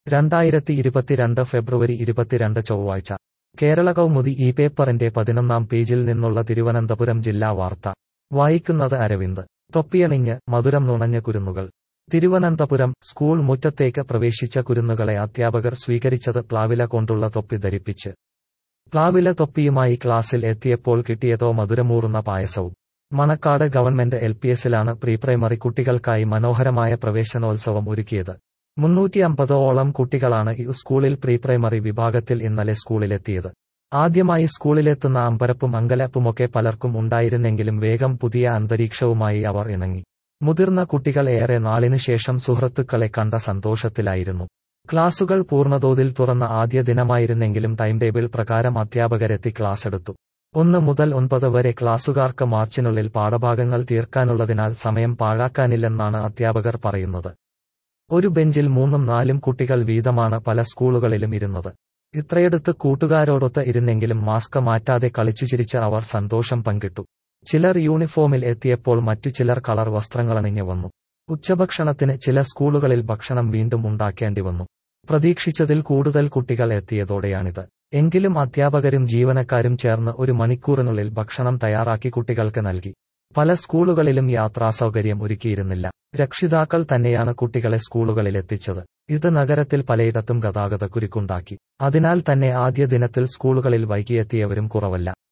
രണ്ടായിരത്തി ഇരുപത്തിരണ്ട് ഫെബ്രുവരി ഇരുപത്തിരണ്ട് ചൊവ്വാഴ്ച കേരള കൗമുദി ഈ പേപ്പറിന്റെ പതിനൊന്നാം പേജിൽ നിന്നുള്ള തിരുവനന്തപുരം ജില്ലാ വാർത്ത വായിക്കുന്നത് അരവിന്ദ് തൊപ്പിയണിഞ്ഞ് മധുരം നുണഞ്ഞ കുരുന്നുകൾ തിരുവനന്തപുരം സ്കൂൾ മുറ്റത്തേക്ക് പ്രവേശിച്ച കുരുന്നുകളെ അധ്യാപകർ സ്വീകരിച്ചത് പ്ലാവില കൊണ്ടുള്ള തൊപ്പി ധരിപ്പിച്ച് പ്ലാവില തൊപ്പിയുമായി ക്ലാസ്സിൽ എത്തിയപ്പോൾ കിട്ടിയതോ മധുരമൂറുന്ന പായസവും മണക്കാട് ഗവൺമെന്റ് എൽ പി എസിലാണ് പ്രീ പ്രൈമറി കുട്ടികൾക്കായി മനോഹരമായ പ്രവേശനോത്സവം ഒരുക്കിയത് മുന്നൂറ്റി അമ്പതോളം കുട്ടികളാണ് ഈ സ്കൂളിൽ പ്രീ പ്രൈമറി വിഭാഗത്തിൽ ഇന്നലെ സ്കൂളിലെത്തിയത് ആദ്യമായി സ്കൂളിലെത്തുന്ന അമ്പരപ്പും അങ്കലപ്പുമൊക്കെ പലർക്കും ഉണ്ടായിരുന്നെങ്കിലും വേഗം പുതിയ അന്തരീക്ഷവുമായി അവർ ഇണങ്ങി മുതിർന്ന കുട്ടികൾ ഏറെ നാളിനു ശേഷം സുഹൃത്തുക്കളെ കണ്ട സന്തോഷത്തിലായിരുന്നു ക്ലാസുകൾ പൂർണ്ണതോതിൽ തുറന്ന ആദ്യ ദിനമായിരുന്നെങ്കിലും ടൈം ടേബിൾ പ്രകാരം അധ്യാപകരെത്തി ക്ലാസ് എടുത്തു ഒന്ന് മുതൽ ഒൻപത് വരെ ക്ലാസുകാർക്ക് മാർച്ചിനുള്ളിൽ പാഠഭാഗങ്ങൾ തീർക്കാനുള്ളതിനാൽ സമയം പാഴാക്കാനില്ലെന്നാണ് അധ്യാപകർ പറയുന്നത് ഒരു ബെഞ്ചിൽ മൂന്നും നാലും കുട്ടികൾ വീതമാണ് പല സ്കൂളുകളിലും ഇരുന്നത് ഇത്രയെടുത്ത് കൂട്ടുകാരോടൊത്ത് ഇരുന്നെങ്കിലും മാസ്ക് മാറ്റാതെ കളിച്ചു ചിരിച്ച അവർ സന്തോഷം പങ്കിട്ടു ചിലർ യൂണിഫോമിൽ എത്തിയപ്പോൾ മറ്റു ചിലർ കളർ വസ്ത്രങ്ങളണിഞ്ഞു വന്നു ഉച്ചഭക്ഷണത്തിന് ചില സ്കൂളുകളിൽ ഭക്ഷണം വീണ്ടും ഉണ്ടാക്കേണ്ടി വന്നു പ്രതീക്ഷിച്ചതിൽ കൂടുതൽ കുട്ടികൾ എത്തിയതോടെയാണിത് എങ്കിലും അധ്യാപകരും ജീവനക്കാരും ചേർന്ന് ഒരു മണിക്കൂറിനുള്ളിൽ ഭക്ഷണം തയ്യാറാക്കി കുട്ടികൾക്ക് നൽകി പല സ്കൂളുകളിലും യാത്രാസൗകര്യം ഒരുക്കിയിരുന്നില്ല രക്ഷിതാക്കൾ തന്നെയാണ് കുട്ടികളെ സ്കൂളുകളിൽ എത്തിച്ചത് ഇത് നഗരത്തിൽ പലയിടത്തും ഗതാഗത കുരുക്കുണ്ടാക്കി അതിനാൽ തന്നെ ആദ്യ ദിനത്തിൽ സ്കൂളുകളിൽ വൈകിയെത്തിയവരും കുറവല്ല